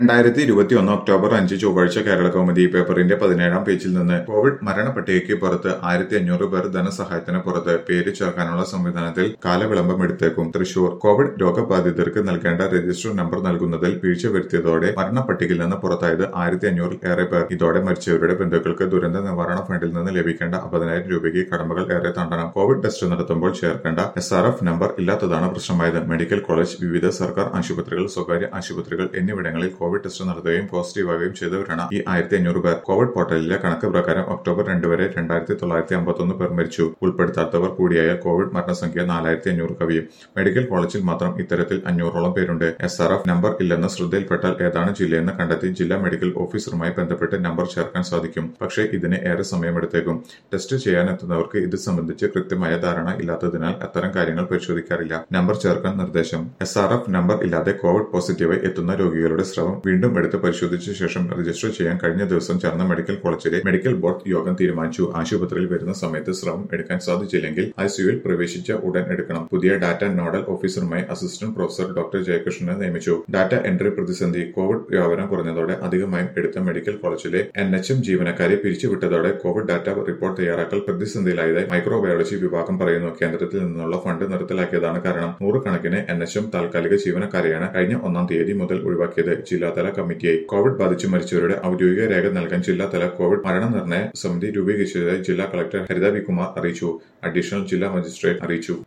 രണ്ടായിരത്തി ഇരുപത്തിയൊന്ന് ഒക്ടോബർ അഞ്ച് ചൊവ്വാഴ്ച കേരള കൗമുദി പേപ്പറിന്റെ പതിനേഴാം പേജിൽ നിന്ന് കോവിഡ് മരണപ്പട്ടികയ്ക്ക് പുറത്ത് ആയിരത്തി അഞ്ഞൂറ് പേർ ധനസഹായത്തിന് പുറത്ത് പേര് ചേർക്കാനുള്ള സംവിധാനത്തിൽ കാലവിളംബം എടുത്തേക്കും തൃശൂർ കോവിഡ് രോഗബാധിതർക്ക് നൽകേണ്ട രജിസ്റ്റർ നമ്പർ നൽകുന്നതിൽ വീഴ്ച വരുത്തിയതോടെ മരണപ്പട്ടികയിൽ നിന്ന് പുറത്തായത് ആയിരത്തി അഞ്ഞൂറിൽ ഏറെ പേർ ഇതോടെ മരിച്ചവരുടെ ബന്ധുക്കൾക്ക് ദുരന്ത നിവാരണ ഫണ്ടിൽ നിന്ന് ലഭിക്കേണ്ട അമ്പതിനായിരം രൂപയ്ക്ക് കടമകൾ ഏറെ താണ്ടണം കോവിഡ് ടെസ്റ്റ് നടത്തുമ്പോൾ ചേർക്കേണ്ട എസ് ആർ എഫ് നമ്പർ ഇല്ലാത്തതാണ് പ്രശ്നമായത് മെഡിക്കൽ കോളേജ് വിവിധ സർക്കാർ ആശുപത്രികൾ സ്വകാര്യ ആശുപത്രികൾ എന്നിവിടങ്ങളിൽ കോവിഡ് ടെസ്റ്റ് നടത്തുകയും പോസിറ്റീവാകുകയും ചെയ്തവരാണ് ഈ ആയിരത്തി അഞ്ഞൂറ് പേർ കോവിഡ് പോർട്ടലിലെ കണക്ക് പ്രകാരം ഒക്ടോബർ രണ്ട് വരെ രണ്ടായിരത്തി തൊള്ളായിരത്തി അമ്പത്തൊന്ന് പേർ മരിച്ചു ഉൾപ്പെടുത്താത്തവർ കൂടിയായ കോവിഡ് മരണസംഖ്യ നാലായിരത്തി അഞ്ഞൂറ് കവിയും മെഡിക്കൽ കോളേജിൽ മാത്രം ഇത്തരത്തിൽ അഞ്ഞൂറോളം പേരുണ്ട് എസ് ആർ എഫ് നമ്പർ ഇല്ലെന്ന് ശ്രദ്ധയിൽപ്പെട്ടാൽ ഏതാണ് ജില്ലയെന്ന് കണ്ടെത്തി ജില്ലാ മെഡിക്കൽ ഓഫീസറുമായി ബന്ധപ്പെട്ട് നമ്പർ ചേർക്കാൻ സാധിക്കും പക്ഷേ ഇതിന് ഏറെ സമയമെടുത്തേക്കും ടെസ്റ്റ് ചെയ്യാനെത്തുന്നവർക്ക് ഇത് സംബന്ധിച്ച് കൃത്യമായ ധാരണ ഇല്ലാത്തതിനാൽ അത്തരം കാര്യങ്ങൾ പരിശോധിക്കാറില്ല നമ്പർ ചേർക്കാൻ നിർദ്ദേശം എസ് ആർ എഫ് നമ്പർ ഇല്ലാതെ കോവിഡ് പോസിറ്റീവായി എത്തുന്ന രോഗികളുടെ സ്രവം വീണ്ടും എടുത്ത് പരിശോധിച്ച ശേഷം രജിസ്റ്റർ ചെയ്യാൻ കഴിഞ്ഞ ദിവസം ചേർന്ന മെഡിക്കൽ കോളേജിലെ മെഡിക്കൽ ബോർഡ് യോഗം തീരുമാനിച്ചു ആശുപത്രിയിൽ വരുന്ന സമയത്ത് സ്രവം എടുക്കാൻ സാധിച്ചില്ലെങ്കിൽ ഐസിയുവിൽ പ്രവേശിച്ച ഉടൻ എടുക്കണം പുതിയ ഡാറ്റ നോഡൽ ഓഫീസറുമായി അസിസ്റ്റന്റ് പ്രൊഫസർ ഡോക്ടർ ജയകൃഷ്ണനെ നിയമിച്ചു ഡാറ്റ എൻട്രി പ്രതിസന്ധി കോവിഡ് വ്യാപനം കുറഞ്ഞതോടെ അധികമായും എടുത്ത മെഡിക്കൽ കോളേജിലെ എൻ എച്ച് എം ജീവനക്കാരെ പിരിച്ചുവിട്ടതോടെ കോവിഡ് ഡാറ്റ റിപ്പോർട്ട് തയ്യാറാക്കൽ പ്രതിസന്ധിയിലായതായി മൈക്രോബയോളജി വിഭാഗം പറയുന്നു കേന്ദ്രത്തിൽ നിന്നുള്ള ഫണ്ട് നിർത്തലാക്കിയതാണ് കാരണം നൂറുകണക്കിന് എൻ എച്ച് എം താൽക്കാലിക ജീവനക്കാരെയാണ് കഴിഞ്ഞ ഒന്നാം തീയതി മുതൽ ഒഴിവാക്കിയത് ജില്ലാതല കമ്മിറ്റിയായി കോവിഡ് ബാധിച്ച് മരിച്ചവരുടെ ഔദ്യോഗിക രേഖ നൽകാൻ ജില്ലാതല കോവിഡ് മരണനിർണയ സമിതി രൂപീകരിച്ചതായി ജില്ലാ കളക്ടർ ഹരിത വി കുമാർ അറിയിച്ചു അഡീഷണൽ ജില്ലാ മജിസ്ട്രേറ്റ് അറിയിച്ചു